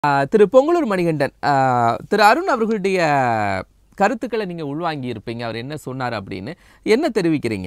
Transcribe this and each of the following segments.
ஆஹ் திரு பொங்கலூர் மணிகண்டன் ஆஹ் திரு அருண் அவர்களுடைய கருத்துக்களை நீங்க உள்வாங்கி இருப்பீங்க அவர் என்ன சொன்னார் அப்படின்னு என்ன தெரிவிக்கிறீங்க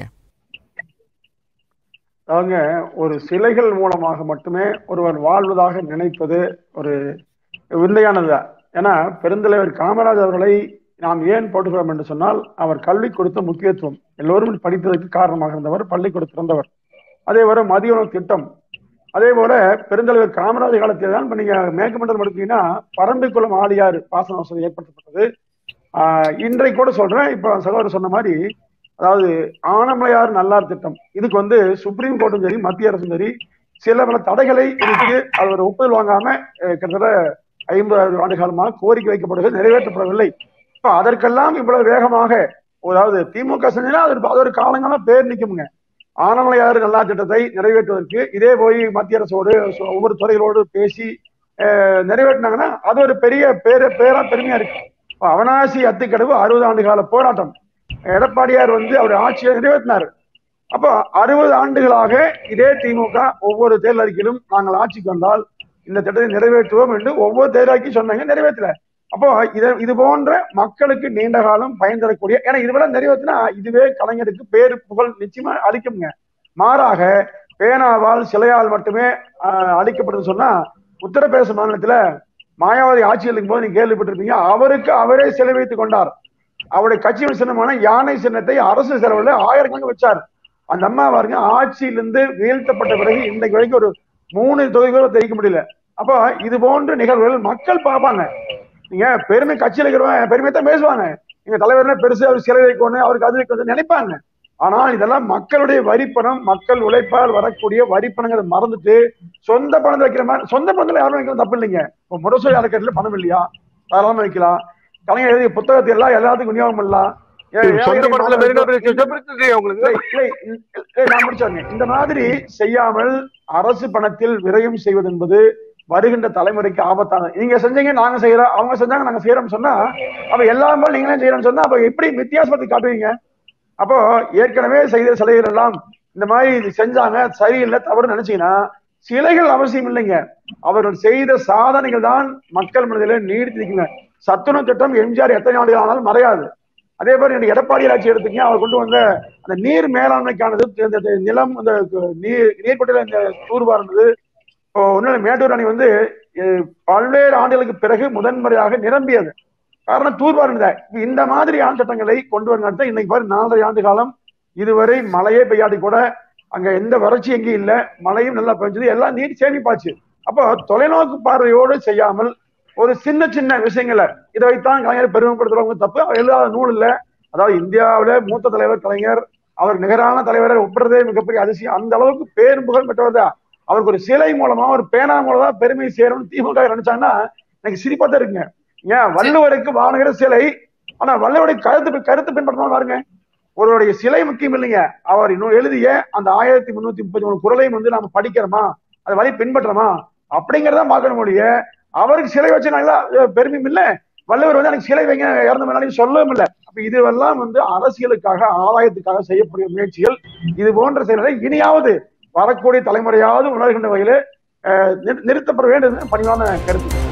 அவங்க ஒரு சிலைகள் மூலமாக மட்டுமே ஒருவர் வாழ்வதாக நினைப்பது ஒரு விந்தையானது ஏன்னா பெருந்தலைவர் காமராஜ் அவர்களை நாம் ஏன் போட்டுக்கிறோம் என்று சொன்னால் அவர் கல்வி கொடுத்த முக்கியத்துவம் எல்லோரும் படித்ததற்கு காரணமாக இருந்தவர் பள்ளிக்கூட திறந்தவர் அதே போல மதிய உணவு திட்டம் அதே போல பெருந்தலைவர் காமராஜர் காலத்தில் தான் இப்ப நீங்க மேற்கு மண்டலம் எடுத்தீங்கன்னா பரம்பிக்குளம் ஆழியாறு பாசன வசதி ஏற்படுத்தப்பட்டது ஆஹ் இன்றைக்கு கூட சொல்றேன் இப்ப சகோதரர் சொன்ன மாதிரி அதாவது ஆனமலையார் நல்லார் திட்டம் இதுக்கு வந்து சுப்ரீம் கோர்ட்டும் சரி மத்திய அரசும் சரி சில பல தடைகளை விதித்து அது ஒரு ஒப்புதல் வாங்காம அஹ், கிட்டத்தட்ட ஐம்பது ஆண்டு காலமாக கோரிக்கை வைக்கப்படுகிறது நிறைவேற்றப்படவில்லை இப்ப அதற்கெல்லாம் இவ்வளவு வேகமாக அதாவது திமுக செஞ்சா அது ஒரு- அது ஒரு காலங்காலம் பேர் நிக்குமுங்க ஆனமலையாறு நல்லா திட்டத்தை நிறைவேற்றுவதற்கு இதே போய் மத்திய அரசோடு சு- ஒவ்வொரு துறைகளோடு பேசி அஹ், நிறைவேற்றினாங்கன்னா அது ஒரு பெரிய பேரு பேரா பெருமையா இருக்கு இப்ப அவனாசி அத்துக்கடவு அறுபது ஆண்டு கால போராட்டம் எடப்பாடியார் வந்து அவருடைய ஆட்சியை நிறைவேற்றினார் அப்போ அறுபது ஆண்டுகளாக இதே திமுக ஒவ்வொரு தேர்தல் அறிக்கையிலும் நாங்கள் ஆட்சிக்கு வந்தால் இந்த திட்டத்தை நிறைவேற்றுவோம் என்று ஒவ்வொரு தேர்தல் அறிக்கை சொன்னாங்க நிறைவேற்றல அப்போ இது இது போன்ற மக்களுக்கு நீண்ட காலம் பயன் தரக்கூடிய ஏன்னா இதுவரை நிறைவேற்றினா இதுவே கலைஞருக்கு பேரு புகழ் நிச்சயமா அளிக்குங்க மாறாக பேனாவால் சிலையால் மட்டுமே ஆஹ், அளிக்கப்பட்டது சொன்னா உத்தரப்பிரதேச மாநிலத்துல மாயாவதி ஆட்சியில் இருக்கும்போது நீங்க கேள்விப்பட்டிருப்பீங்க அவருக்கு அவரே சிலை வைத்துக் கொண்டார் அவருடைய கட்சியின் சின்னமான யானை சின்னத்தை அரசு செலவுல ஆயிரக்கணக்கு வச்சார் அந்த அம்மா பாருங்க ஆட்சியிலிருந்து வீழ்த்தப்பட்ட பிறகு இன்றைக்கு வரைக்கும் ஒரு மூணு தொகுதிகளோ தெரிவிக்க முடியல அப்போ இது போன்ற நிகழ்வுகள் மக்கள் பார்ப்பாங்க நீங்க பெருமை கட்சியில் இருக்கிறவங்க பெருமை தான் பேசுவாங்க எங்க தலைவர்னா பெருசு அவர் சிலை வைக்கணும் அவருக்கு அது வைக்கணும் நினைப்பாங்க ஆனால் இதெல்லாம் மக்களுடைய வரிப்பணம் மக்கள் உழைப்பால் வரக்கூடிய வரிப்பணங்களை மறந்துட்டு சொந்த பணத்தை வைக்கிற மாதிரி சொந்த பணத்துல யாரும் வைக்கிறது தப்பு இல்லைங்க இப்போ முரசொலி அறக்கட்டளை பணம் இல்லையா தாராளமா வைக்கலாம் கலைஞர் எழுதிய புத்தகத்தை எல்லாம் எல்லாத்துக்கும் விநியோகம் பண்ணலாம் ஏ- சொந்த ஏழை படத்துல மாணவர்கள் மெரினா பீச் இருக்கு உங்களுக்கு இல்லை, இல்லை, இல்லை, நான் முடிச்சாங்க இந்த மாதிரி செய்யாமல் அரசு பணத்தில் விரயம் செய்வது என்பது வருகின்ற தலைமுறைக்கு ஆபத்தானது நீங்க செஞ்சீங்க நாங்க செய்யறோம் அவங்க செஞ்சாங்க நாங்க செய்யறோம் சொன்னா அப்ப எல்லாமே நீங்களே செய்யறோம்னு சொன்னா அப்ப எப்படி வித்தியாசத்தை காட்டுவீங்க அப்போ ஏற்கனவே செய்த சிலைகள் எல்லாம் இந்த மாதிரி இது செஞ்சாங்க சரியில்லை தவறு நினைச்சீங்கன்னா சிலைகள் அவசியம் இல்லைங்க அவர்கள் செய்த சாதனைகள் தான் மக்கள் மனதில் நீடித்து நிற்குங்க சத்துணவு திட்டம் எம்ஜிஆர் எத்தனை ஆண்டுகள் ஆனாலும் மறையாது அதே மாதிரி இன்னைக்கு எடப்பாடி ஆட்சி எடுத்தீங்க அவர் கொண்டு வந்த அந்த நீர் மேலாண்மைக்கானது இந்த இந்த நிலம் அந்த நீர் நீர்பட்டியல இந்த தூர்வார்ந்தது இப்போ ஒன்னும் மேட்டூர் அணை வந்து அஹ், பல்வேறு ஆண்டுகளுக்கு பிறகு முதன்முறையாக நிரம்பியது காரணம் தூர்வார்ந்த இந்த மாதிரியான சட்டங்களை கொண்டு வரணும் இன்னைக்கு பாரு நாலரை ஆண்டு காலம் இதுவரை மழையே பெய்யாட்டி கூட அங்க எந்த வறட்சி எங்கேயும் இல்ல மழையும் நல்லா பெஞ்சது எல்லாம் நீர் சேமிப்பாச்சு அப்போ தொலைநோக்கு பார்வையோடு செய்யாமல் ஒரு சின்ன சின்ன விஷயங்களை இதை வைத்தான் கலைஞர் பெருமைப்படுத்துறவங்க தப்பு அவர் எழுதாத நூல் இல்ல அதாவது இந்தியாவில மூத்த தலைவர் கலைஞர் அவர் நிகரான தலைவரை ஒப்புறதே மிகப்பெரிய அதிசயம் அந்த அளவுக்கு பேரும் புகழ் பெற்றவர் தான் அவருக்கு ஒரு சிலை மூலமா ஒரு பேனா மூலமா பெருமை சேரும்னு திமுக நினைச்சாங்கன்னா எனக்கு சிரிப்பா தான் இருக்குங்க ஏன் வள்ளுவருக்கு வானுகிற சிலை ஆனா வள்ளுவருடைய கருத்து கருத்து பின்பற்றணும் பாருங்க ஒருவருடைய சிலை முக்கியம் இல்லைங்க அவர் இன்னும் எழுதிய அந்த ஆயிரத்தி முன்னூத்தி முப்பத்தி மூணு குரலையும் வந்து நாம படிக்கிறோமா அதை வழி பின்பற்றோமா அப்படிங்கறத பார்க்கணும் ஒழிய அவருக்கு சிலை வச்சு நல்லா அஹ், பெருமையும் இல்ல வள்ளுவர் வந்து எனக்கு சிலை வைங்க இறந்த மேலும் சொல்லவும் இல்லை அப்ப இதுவெல்லாம் வந்து அரசியலுக்காக ஆதாயத்துக்காக செய்யக்கூடிய முயற்சிகள் இது போன்ற செயல்களை இனியாவது வரக்கூடிய தலைமுறையாவது உணர்கின்ற வகையில அஹ், நிறு- நிறுத்தப்பட வேண்டும் என்று பணிவான கருத்து